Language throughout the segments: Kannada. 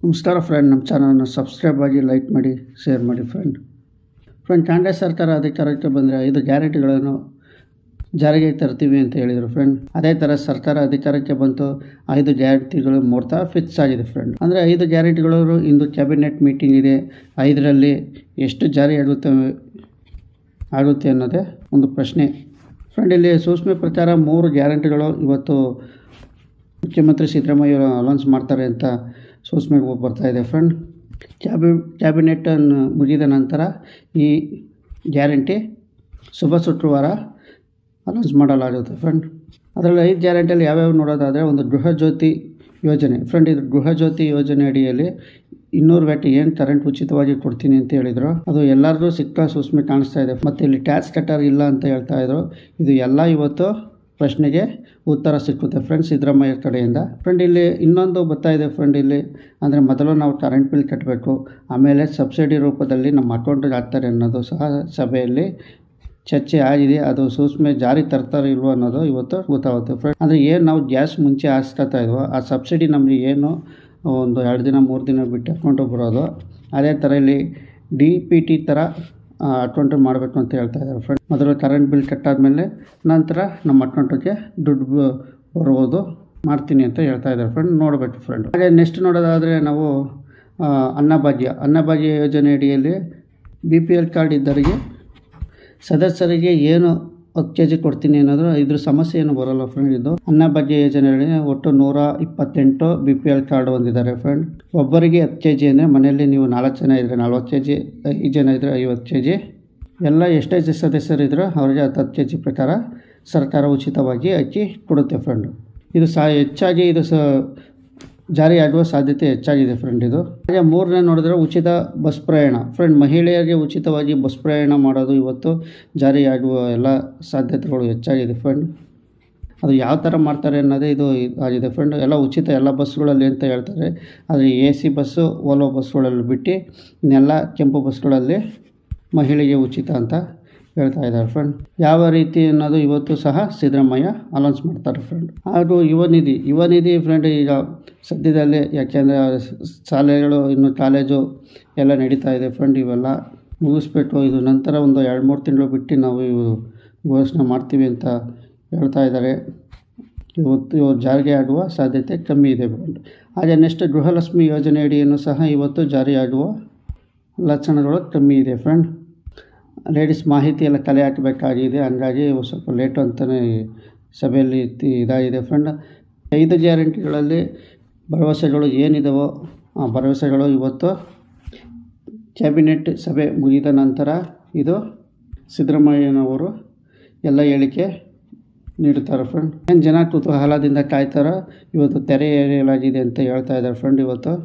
ನಮಸ್ಕಾರ ಫ್ರೆಂಡ್ ನಮ್ಮ ಚಾನಲನ್ನು ಸಬ್ಸ್ಕ್ರೈಬ್ ಆಗಿ ಲೈಕ್ ಮಾಡಿ ಶೇರ್ ಮಾಡಿ ಫ್ರೆಂಡ್ ಫ್ರೆಂಡ್ ಕಾಂಗ್ರೆಸ್ ಸರ್ಕಾರ ಅಧಿಕಾರಕ್ಕೆ ಬಂದರೆ ಐದು ಗ್ಯಾರಂಟಿಗಳನ್ನು ಜಾರಿಗೆ ತರ್ತೀವಿ ಅಂತ ಹೇಳಿದರು ಫ್ರೆಂಡ್ ಅದೇ ಥರ ಸರ್ಕಾರ ಅಧಿಕಾರಕ್ಕೆ ಬಂತು ಐದು ಗ್ಯಾರಂಟಿಗಳು ಮೂರ್ತ ಫಿಕ್ಸ್ ಆಗಿದೆ ಫ್ರೆಂಡ್ ಅಂದರೆ ಐದು ಗ್ಯಾರಂಟಿಗಳು ಇಂದು ಕ್ಯಾಬಿನೆಟ್ ಮೀಟಿಂಗ್ ಇದೆ ಐದರಲ್ಲಿ ಎಷ್ಟು ಜಾರಿ ಆಗುತ್ತೆ ಆಗುತ್ತೆ ಅನ್ನೋದೇ ಒಂದು ಪ್ರಶ್ನೆ ಫ್ರೆಂಡ್ ಇಲ್ಲಿ ಸೂಕ್ಷ್ಮ ಪ್ರಚಾರ ಮೂರು ಗ್ಯಾರಂಟಿಗಳು ಇವತ್ತು ಮುಖ್ಯಮಂತ್ರಿ ಸಿದ್ದರಾಮಯ್ಯ ಅನೌನ್ಸ್ ಮಾಡ್ತಾರೆ ಅಂತ ಸೂಕ್ಷ್ಮ ಬರ್ತಾ ಇದೆ ಫ್ರೆಂಡ್ ಕ್ಯಾಬಿ ಕ್ಯಾಬಿನೆಟನ್ನು ಮುಗಿದ ನಂತರ ಈ ಗ್ಯಾರಂಟಿ ಶುಭ ಶುಕ್ರವಾರ ಅನೌನ್ಸ್ ಮಾಡಲಾಗುತ್ತೆ ಫ್ರೆಂಡ್ ಅದರಲ್ಲಿ ಐದು ಗ್ಯಾರಂಟಿಯಲ್ಲಿ ಯಾವ್ಯಾವ ನೋಡೋದಾದರೆ ಒಂದು ಗೃಹ ಜ್ಯೋತಿ ಯೋಜನೆ ಫ್ರೆಂಡ್ ಇದು ಗೃಹ ಜ್ಯೋತಿ ಯೋಜನೆ ಅಡಿಯಲ್ಲಿ ಇನ್ನೂರು ವ್ಯಾಟ್ ಏನು ಕರೆಂಟ್ ಉಚಿತವಾಗಿ ಕೊಡ್ತೀನಿ ಅಂತ ಹೇಳಿದರು ಅದು ಎಲ್ಲರಿಗೂ ಸಿಕ್ಕ ಸೂಕ್ಷ್ಮ ಕಾಣಿಸ್ತಾ ಇದೆ ಮತ್ತು ಇಲ್ಲಿ ಟ್ಯಾಕ್ಸ್ ಕಟ್ಟರ್ ಇಲ್ಲ ಅಂತ ಹೇಳ್ತಾ ಇದ್ರು ಇದು ಎಲ್ಲ ಇವತ್ತು ಪ್ರಶ್ನೆಗೆ ಉತ್ತರ ಸಿಕ್ಕುತ್ತೆ ಫ್ರೆಂಡ್ ಸಿದ್ದರಾಮಯ್ಯ ಕಡೆಯಿಂದ ಫ್ರೆಂಡ್ ಇಲ್ಲಿ ಇನ್ನೊಂದು ಬರ್ತಾ ಇದೆ ಫ್ರೆಂಡ್ ಇಲ್ಲಿ ಅಂದರೆ ಮೊದಲು ನಾವು ಕರೆಂಟ್ ಬಿಲ್ ಕಟ್ಟಬೇಕು ಆಮೇಲೆ ಸಬ್ಸಿಡಿ ರೂಪದಲ್ಲಿ ನಮ್ಮ ಅಕೌಂಟಿಗೆ ಹಾಕ್ತಾರೆ ಅನ್ನೋದು ಸಹ ಸಭೆಯಲ್ಲಿ ಚರ್ಚೆ ಆಗಿದೆ ಅದು ಸೂಕ್ಷ್ಮ ಜಾರಿ ತರ್ತಾರೆ ಇಲ್ವೋ ಅನ್ನೋದು ಇವತ್ತು ಗೊತ್ತಾಗುತ್ತೆ ಫ್ರೆಂಡ್ ಅಂದರೆ ಏನು ನಾವು ಗ್ಯಾಸ್ ಮುಂಚೆ ಹಾಕ್ಸ್ಕೊತಾ ಇದ್ವೋ ಆ ಸಬ್ಸಿಡಿ ನಮಗೆ ಏನು ಒಂದು ಎರಡು ದಿನ ಮೂರು ದಿನ ಬಿಟ್ಟು ಅಕೌಂಟಿಗೆ ಬರೋದು ಅದೇ ಥರ ಇಲ್ಲಿ ಡಿ ಪಿ ಟಿ ಥರ ಅಕೌಂಟ್ ಮಾಡಬೇಕು ಅಂತ ಹೇಳ್ತಾ ಇದ್ದಾರೆ ಫ್ರೆಂಡ್ ಮೊದಲು ಕರೆಂಟ್ ಬಿಲ್ ಕಟ್ಟಾದಮೇಲೆ ನಂತರ ನಮ್ಮ ಅಕೌಂಟಿಗೆ ದುಡ್ಡು ಬ- ಬರ್ಬೋದು ಮಾಡ್ತೀನಿ ಅಂತ ಹೇಳ್ತಾ ಇದ್ದಾರೆ ಫ್ರೆಂಡ್ ನೋಡಬೇಕು ಫ್ರೆಂಡ್ ಹಾಗೆ ನೆಕ್ಸ್ಟ್ ನೋಡೋದಾದರೆ ನಾವು ಆ, ಅನ್ನಭಾಗ್ಯ ಅನ್ನಭಾಗ್ಯ ಯೋಜನೆ ಅಡಿಯಲ್ಲಿ ಬಿ ಪಿ ಎಲ್ ಕಾರ್ಡ್ ಇದ್ದವರಿಗೆ ಸದಸ್ಯರಿಗೆ ಏನು ಹತ್ತು ಕೆ ಜಿ ಕೊಡ್ತೀನಿ ಅನ್ನೋದು ಇದ್ರ ಸಮಸ್ಯೆ ಏನು ಬರೋಲ್ಲ ಫ್ರೆಂಡ್ ಇದು ಅನ್ನಭಾಗ್ಯ ಯೋಜನೆಯಲ್ಲಿ ಒಟ್ಟು ನೂರ ಇಪ್ಪತ್ತೆಂಟು ಬಿ ಪಿ ಎಲ್ ಕಾರ್ಡ್ ಹೊಂದಿದ್ದಾರೆ ಫ್ರೆಂಡ್ ಒಬ್ಬರಿಗೆ ಹತ್ತು ಕೆ ಜಿ ಅಂದರೆ ಮನೆಯಲ್ಲಿ ನೀವು ನಾಲ್ಕು ಜನ ಇದ್ದರೆ ನಲ್ವತ್ತು ಕೆ ಜಿ ಐದು ಜನ ಇದ್ದರೆ ಐವತ್ತು ಕೆ ಜಿ ಎಲ್ಲ ಎಷ್ಟೇ ಜ ಸದಸ್ಯರಿದ್ದರೂ ಅವರಿಗೆ ಹತ್ತು ಹತ್ತು ಕೆ ಜಿ ಪ್ರಕಾರ ಸರ್ಕಾರ ಉಚಿತವಾಗಿ ಅಕ್ಕಿ ಕೊಡುತ್ತೆ ಫ್ರೆಂಡ್ ಇದು ಸಹ ಹೆಚ್ಚಾಗಿ ಇದು ಸ ಜಾರಿಯಾಗುವ ಸಾಧ್ಯತೆ ಹೆಚ್ಚಾಗಿದೆ ಫ್ರೆಂಡ್ ಇದು ಹಾಗೆ ಮೂರನೇ ನೋಡಿದ್ರೆ ಉಚಿತ ಬಸ್ ಪ್ರಯಾಣ ಫ್ರೆಂಡ್ ಮಹಿಳೆಯರಿಗೆ ಉಚಿತವಾಗಿ ಬಸ್ ಪ್ರಯಾಣ ಮಾಡೋದು ಇವತ್ತು ಜಾರಿಯಾಗುವ ಎಲ್ಲ ಸಾಧ್ಯತೆಗಳು ಹೆಚ್ಚಾಗಿದೆ ಫ್ರೆಂಡ್ ಅದು ಯಾವ ಥರ ಮಾಡ್ತಾರೆ ಅನ್ನೋದೇ ಇದು ಆಗಿದೆ ಫ್ರೆಂಡ್ ಎಲ್ಲ ಉಚಿತ ಎಲ್ಲ ಬಸ್ಗಳಲ್ಲಿ ಅಂತ ಹೇಳ್ತಾರೆ ಆದರೆ ಎ ಸಿ ಬಸ್ಸು ಓಲೋ ಬಸ್ಗಳಲ್ಲಿ ಬಿಟ್ಟು ಇನ್ನೆಲ್ಲ ಕೆಂಪು ಬಸ್ಗಳಲ್ಲಿ ಮಹಿಳೆಗೆ ಉಚಿತ ಅಂತ ಹೇಳ್ತಾ ಇದ್ದಾರೆ ಫ್ರೆಂಡ್ ಯಾವ ರೀತಿ ಅನ್ನೋದು ಇವತ್ತು ಸಹ ಸಿದ್ದರಾಮಯ್ಯ ಅನೌನ್ಸ್ ಮಾಡ್ತಾರೆ ಫ್ರೆಂಡ್ ಹಾಗೂ ಯುವ ನಿಧಿ ಯುವ ನಿಧಿ ಫ್ರೆಂಡ್ ಈಗ ಸದ್ಯದಲ್ಲೇ ಯಾಕೆಂದರೆ ಶಾಲೆಗಳು ಇನ್ನು ಕಾಲೇಜು ಎಲ್ಲ ನಡೀತಾ ಇದೆ ಫ್ರೆಂಡ್ ಇವೆಲ್ಲ ಮುಗಿಸ್ಬಿಟ್ಟು ಇದು ನಂತರ ಒಂದು ಎರಡು ಮೂರು ತಿಂಗಳು ಬಿಟ್ಟು ನಾವು ಇವು ಘೋಷಣೆ ಮಾಡ್ತೀವಿ ಅಂತ ಹೇಳ್ತಾ ಇದ್ದಾರೆ ಇವತ್ತು ಇವು ಜಾರಿಗೆ ಆಗುವ ಸಾಧ್ಯತೆ ಕಮ್ಮಿ ಇದೆ ಫ್ರೆಂಡ್ ಹಾಗೆ ನೆಕ್ಸ್ಟ್ ಗೃಹಲಕ್ಷ್ಮಿ ಯೋಜನೆ ಅಡಿಯನ್ನು ಸಹ ಇವತ್ತು ಜಾರಿಯಾಗುವ ಲಕ್ಷಣಗಳು ಕಮ್ಮಿ ಇದೆ ಫ್ರೆಂಡ್ ಲೇಡೀಸ್ ಮಾಹಿತಿ ಎಲ್ಲ ಕಲೆ ಹಾಕಬೇಕಾಗಿದೆ ಹಂಗಾಗಿ ಇವು ಸ್ವಲ್ಪ ಲೇಟು ಅಂತಲೇ ಸಭೆಯಲ್ಲಿ ತಿ- ಇದಾಗಿದೆ ಫ್ರೆಂಡ್ ಐದು ಗ್ಯಾರಂಟಿಗಳಲ್ಲಿ ಭರವಸೆಗಳು ಏನಿದಾವೋ ಆ ಭರವಸೆಗಳು ಇವತ್ತು ಕ್ಯಾಬಿನೆಟ್ ಸಭೆ ಮುಗಿದ ನಂತರ ಇದು ಸಿದ್ದರಾಮಯ್ಯನವರು ಎಲ್ಲ ಹೇಳಿಕೆ ನೀಡುತ್ತಾರೆ ಫ್ರೆಂಡ್ ಏನು ಜನ ಕುತೂಹಲದಿಂದ ಕಾಯ್ತಾರೋ ಇವತ್ತು ತೆರೆ ಎಳೆಯಲಾಗಿದೆ ಅಂತ ಹೇಳ್ತಾ ಇದ್ದಾರೆ ಫ್ರೆಂಡ್ ಇವತ್ತು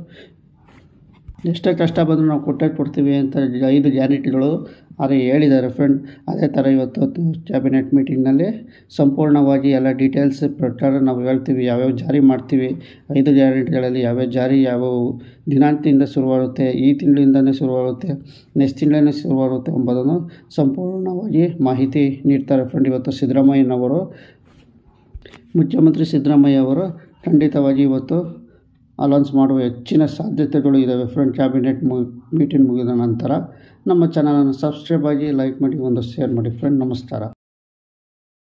ಎಷ್ಟೇ ಕಷ್ಟ ಬಂದರೂ ನಾವು ಕೊಟ್ಟೇ ಕೊಡ್ತೀವಿ ಅಂತ ಐದು ಗ್ಯಾರಂಟಿಗಳು ಆದರೆ ಹೇಳಿದ್ದಾರೆ ಫ್ರೆಂಡ್ ಅದೇ ಥರ ಇವತ್ತು ಕ್ಯಾಬಿನೆಟ್ ಮೀಟಿಂಗ್ನಲ್ಲಿ ಸಂಪೂರ್ಣವಾಗಿ ಎಲ್ಲ ಡೀಟೇಲ್ಸ್ ಪ್ರಕಾರ ನಾವು ಹೇಳ್ತೀವಿ ಯಾವ್ಯಾವ ಜಾರಿ ಮಾಡ್ತೀವಿ ಐದು ಗ್ಯಾರಂಟಿಗಳಲ್ಲಿ ಯಾವ್ಯಾವ ಜಾರಿ ಯಾವ ದಿನಾಂಕದಿಂದ ಶುರುವಾಗುತ್ತೆ ಈ ತಿಂಗಳಿಂದಲೇ ಶುರುವಾಗುತ್ತೆ ನೆಕ್ಸ್ಟ್ ತಿಂಗಳೇ ಶುರುವಾಗುತ್ತೆ ಎಂಬುದನ್ನು ಸಂಪೂರ್ಣವಾಗಿ ಮಾಹಿತಿ ನೀಡ್ತಾರೆ ಫ್ರೆಂಡ್ ಇವತ್ತು ಸಿದ್ದರಾಮಯ್ಯನವರು ಮುಖ್ಯಮಂತ್ರಿ ಸಿದ್ದರಾಮಯ್ಯ ಅವರು ಖಂಡಿತವಾಗಿ ಇವತ್ತು ಅನೌನ್ಸ್ ಮಾಡುವ ಹೆಚ್ಚಿನ ಸಾಧ್ಯತೆಗಳು ಇದ್ದಾವೆ ಫ್ರೆಂಡ್ ಕ್ಯಾಬಿನೆಟ್ ಮು ಮೀಟಿಂಗ್ ಮುಗಿದ ನಂತರ ನಮ್ಮ ಚಾನಲನ್ನು ಸಬ್ಸ್ಕ್ರೈಬ್ ಆಗಿ ಲೈಕ್ ಮಾಡಿ ಒಂದು ಶೇರ್ ಮಾಡಿ ಫ್ರೆಂಡ್ ನಮಸ್ಕಾರ